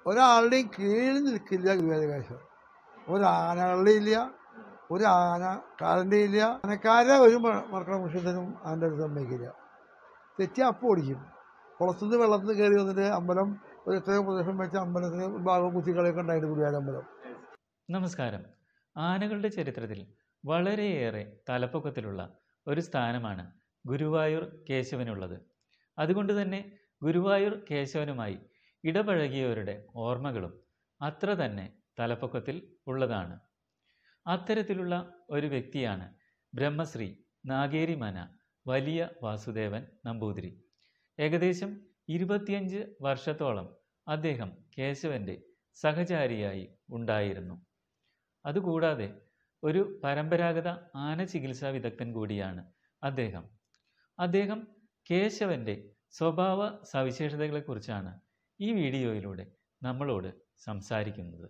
ഒരാളുടെയും കീഴിൽ നിൽക്കില്ല ഗുരുവായൂരേശ്വരൻ ഒരാനകളുടെ ഇല്ല ഒരു ആന കാലൻ്റെ ഇല്ല ആനക്കാരെ ഒരു മറക്കണ മുഷത്തിനും ആൻ്റെ അടുത്ത് സമ്മതിക്കില്ല തെറ്റി അപ്പം ഓടിക്കും കുളത്തുനിന്ന് വെള്ളത്തിൽ നിന്ന് കയറി വന്നിട്ട് അമ്പലം ഒരു എത്രയോ പ്രദേശം വെച്ച അമ്പലത്തിന് ഭാഗം കുത്തിക്കളിയൊക്കെ ഉണ്ടായിട്ട് ഗുരുവായൂർ അമ്പലം നമസ്കാരം ആനകളുടെ ചരിത്രത്തിൽ വളരെയേറെ തലപ്പൊക്കത്തിലുള്ള ഒരു സ്ഥാനമാണ് ഗുരുവായൂർ കേശവനുള്ളത് അതുകൊണ്ട് തന്നെ ഗുരുവായൂർ കേശവനുമായി ഇടപഴകിയവരുടെ ഓർമ്മകളും അത്ര തന്നെ തലപ്പൊക്കത്തിൽ ഉള്ളതാണ് അത്തരത്തിലുള്ള ഒരു വ്യക്തിയാണ് ബ്രഹ്മശ്രീ നാഗേരിമന വലിയ വാസുദേവൻ നമ്പൂതിരി ഏകദേശം ഇരുപത്തിയഞ്ച് വർഷത്തോളം അദ്ദേഹം കേശവൻ്റെ സഹചാരിയായി ഉണ്ടായിരുന്നു അതുകൂടാതെ ഒരു പരമ്പരാഗത ആന ചികിത്സാ വിദഗ്ധൻ കൂടിയാണ് അദ്ദേഹം അദ്ദേഹം കേശവൻ്റെ സ്വഭാവ സവിശേഷതകളെക്കുറിച്ചാണ് ഈ വീഡിയോയിലൂടെ നമ്മളോട് സംസാരിക്കുന്നത്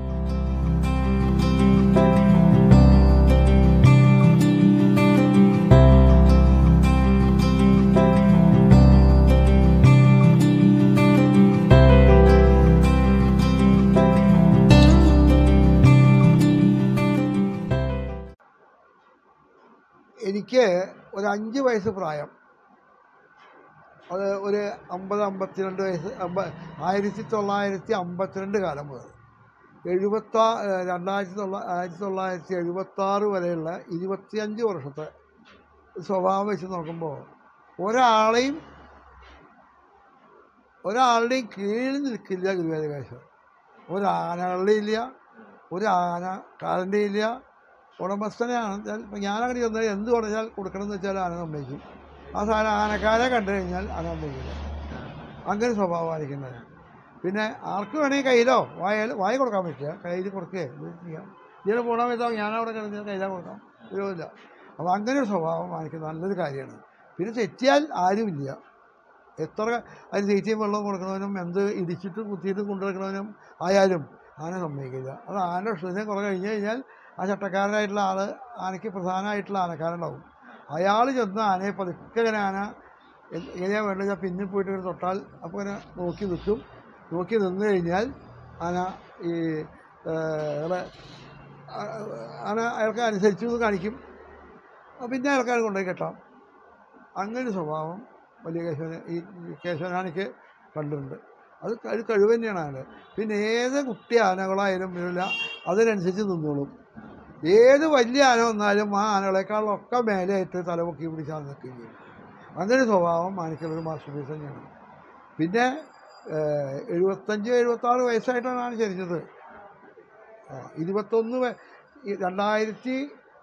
എനിക്ക് ഒരു അഞ്ച് വയസ്സ് പ്രായം അത് ഒരു അമ്പത് അമ്പത്തിരണ്ട് വയസ്സ് അമ്പ ആയിരത്തി തൊള്ളായിരത്തി അമ്പത്തിരണ്ട് കാലം മുതൽ എഴുപത്താ രണ്ടായിരത്തി തൊള്ള ആയിരത്തി തൊള്ളായിരത്തി എഴുപത്താറ് വരെയുള്ള ഇരുപത്തിയഞ്ച് വർഷത്തെ സ്വഭാവം വെച്ച് നോക്കുമ്പോൾ ഒരാളെയും ഒരാളുടെയും കീഴിൽ നിൽക്കില്ല ഗുരുവായൂരേശ്വരൻ ഒരാനകളുടെ ഇല്ല ഒരു ആന കാലൻ്റെ ഇല്ല ഉടമസ്ഥനെയാണ് ഇപ്പം ഞാനങ്ങനെ ചെന്നാൽ എന്ത് പറഞ്ഞാൽ കൊടുക്കണമെന്ന് വെച്ചാൽ ആന സമ്മതിക്കും ആ സാധനം ആനക്കാരെ കണ്ടു കഴിഞ്ഞാൽ ആന സമ്മതിക്കില്ല അങ്ങനെ സ്വഭാവമായിരിക്കുന്നത് പിന്നെ ആർക്ക് വേണമെങ്കിൽ കയ്യിലോ വായാൽ വായി കൊടുക്കാൻ പറ്റില്ല കയ്യിൽ കൊടുക്കുകയോ ഇത് ചെയ്യാം ഇതിന് പോകണം വെച്ചാൽ ഞാനവിടെ കിടന്ന് കയ്യിലാ കൊടുക്കാം വിരോധമില്ല അപ്പോൾ അങ്ങനെ ഒരു സ്വഭാവം എനിക്ക് നല്ലൊരു കാര്യമാണ് പിന്നെ തെറ്റിയാൽ ആരുമില്ല എത്ര അതിന് തീറ്റയും വെള്ളവും കൊടുക്കണവനും എന്ത് ഇടിച്ചിട്ട് കുത്തിയിട്ട് കൊണ്ടുവയ്ക്കണവനും ആയാലും ആന സമ്മതിക്കില്ല അത് ആന ഇഷ്ടത്തിന് കുറേ കഴിഞ്ഞ് കഴിഞ്ഞാൽ ആ ചട്ടക്കാരനായിട്ടുള്ള ആൾ ആനയ്ക്ക് പ്രധാനമായിട്ടുള്ള ആനക്കാരുണ്ടാവും അയാൾ ചെന്ന് ആനയെ പതുക്കെ ഇങ്ങനെ ആന എ- എങ്ങനെയാ വേണ്ടത് വെച്ചാൽ പിന്നിൽ പോയിട്ട് ഇങ്ങനെ തൊട്ടാൽ അപ്പോൾ ഇങ്ങനെ നോക്കി നിൽക്കും നോക്കി നിന്ന് കഴിഞ്ഞാൽ ആന ഈ അയാളെ ആന അയാൾക്ക് അനുസരിച്ചു എന്ന് കാണിക്കും അപ്പോൾ പിന്നെ അയാൾക്കാർ കൊണ്ടുപോയി കെട്ടാം അങ്ങനെ ഒരു സ്വഭാവം വലിയ കേശവന് ഈ കേശവനാനയ്ക്ക് കണ്ടിട്ടുണ്ട് അത് ക- ഒരു കഴിവ് തന്നെയാണ് ആന പിന്നെ ഏത് കുട്ടി ആനകളായാലും ഇല്ല അതിനനുസരിച്ച് നിന്നോളും ഏത് വലിയ ആന വന്നാലും ആ ആനകളെക്കാളൊക്കെ മേലെയായിട്ട് തലപൊക്കി പിടിച്ചാൽ നിൽക്കുകയും ചെയ്യും അങ്ങനെ ഒരു സ്വഭാവം ആനയ്ക്കുള്ളൊരു മാസ്റ്റർ പീസ് തന്നെയാണ് പിന്നെ ഏഹ്, എഴുപത്തഞ്ച് എഴുപത്താറ് വയസ്സായിട്ടാണ് ആന ജനിച്ചത് ആ ഇരുപത്തൊന്ന് വയ- ഈ രണ്ടായിരത്തി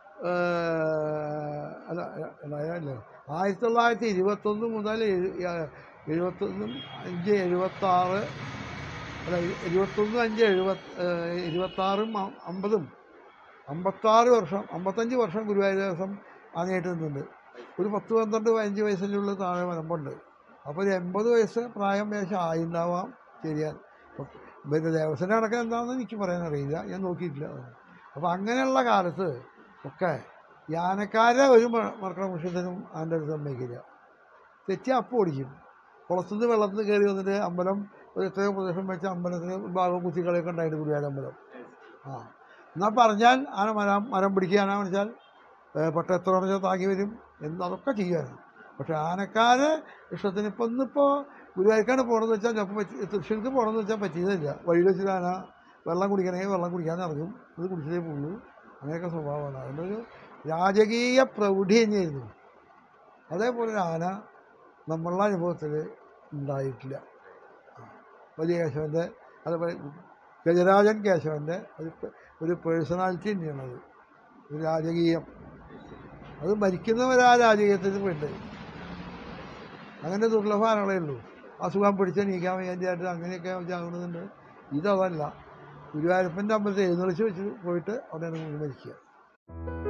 ഏഹ്, അല്ല അല്ല ആയിരത്തി തൊള്ളായിരത്തി ഇരുപത്തൊന്ന് മുതൽ എഴു- ഏഹ്, എഴുപത്തൊന്നും അഞ്ച് എഴുപത്താറ് അല്ല ഇരുപത്തൊന്ന് അഞ്ച് എഴുപത് ഏഹ്, ഇരുപത്താറും അ- അമ്പതും അമ്പത്താറ് വർഷം അമ്പത്തഞ്ച് വർഷം ഗുരുവായൂർ ദിവസം ആനയായിട്ട് നിന്നുണ്ട് ഒരു പത്ത് പന്ത്രണ്ട് പതിനഞ്ച് വയസ്സിനുള്ള താഴെ വരമ്പുണ്ട് അപ്പോൾ ഒരു എൺപത് വയസ്സ് പ്രായം വേഷം ആയിണ്ടാവാം ശരിയാൽ പിന്നെ ദേവസ്വൻ്റെ കണക്ക് എന്താണെന്ന് എനിക്ക് പറയാൻ അറിയില്ല ഞാൻ നോക്കിയിട്ടില്ല അപ്പോൾ അങ്ങനെയുള്ള കാലത്ത് ഒക്കെ ഈ ആനക്കാരെ ഒരു മ- മറക്കണ മുഷത്തിനും ആൻ്റെ അടുത്ത് സമ്മതിക്കില്ല തെറ്റി അപ്പം ഓടിക്കും കുളത്തുനിന്ന് വെള്ളത്തിൽ നിന്ന് കയറി വന്നിട്ട് അമ്പലം ഒരു എത്രയോ പ്രദേശം വെച്ച അമ്പലത്തിന് ഭാഗം കുത്തിക്കളിയൊക്കെ ഉണ്ടായിട്ട് ഗുരുവായൂർ അമ്പലം ആ എന്നാൽ പറഞ്ഞാൽ ആന മരം മരം പിടിക്കുക ആന വെച്ചാൽ പെട്ട എത്ര വെച്ചാൽ താങ്ങി വരും എന്ന് അതൊക്കെ ചെയ്യാനും പക്ഷെ ആനക്കാരെ ഇഷ്ടത്തിന് ഇപ്പം ഇന്നിപ്പോൾ ഗുരുവായൂർക്കാണ് പോകണമെന്ന് വെച്ചാൽ ചിലപ്പോൾ പറ്റി തൃശ്ശൂർക്ക് പോകണമെന്ന് വെച്ചാൽ പറ്റിയതില്ല വഴിയിൽ വെച്ചിട്ട് ആന വെള്ളം കുടിക്കണമെങ്കിൽ വെള്ളം കുടിക്കാൻ ഇറങ്ങും ഇത് കുടിച്ചതേ പോകുള്ളൂ അങ്ങനെയൊക്കെ സ്വഭാവമാണ് അതിൻ്റെ ഒരു രാജകീയ പ്രൗഢി തന്നെയായിരുന്നു അതേപോലെ ഒരു ആന നമ്മളുടെ അനുഭവത്തിൽ ഉണ്ടായിട്ടില്ല ആ. വലിയ കേശവൻ്റെ അതുപോലെ ഗജരാജൻ കേശവൻ്റെ ഒരു പെ- ഒരു പേഴ്സണാലിറ്റി തന്നെയാണത് ഒരു രാജകീയം അത് മരിക്കുന്നവർ ആ രാജകീയത്തിന് വേണ്ടത് അങ്ങനെ ദുർലഭ ആളുകളേ ഉള്ളൂ അസുഖം പിടിച്ച് നീക്കാൻ വേണ്ടിയായിട്ട് അങ്ങനെയൊക്കെ ചാകുന്നുണ്ട് ഇതതല്ല ഗുരുവായൂരപ്പൻ്റെ അമ്പലത്തിൽ എഴുന്നള്ളിച്ച് വെച്ച് പോയിട്ട് അവിടെയാണ് മരിക്കുക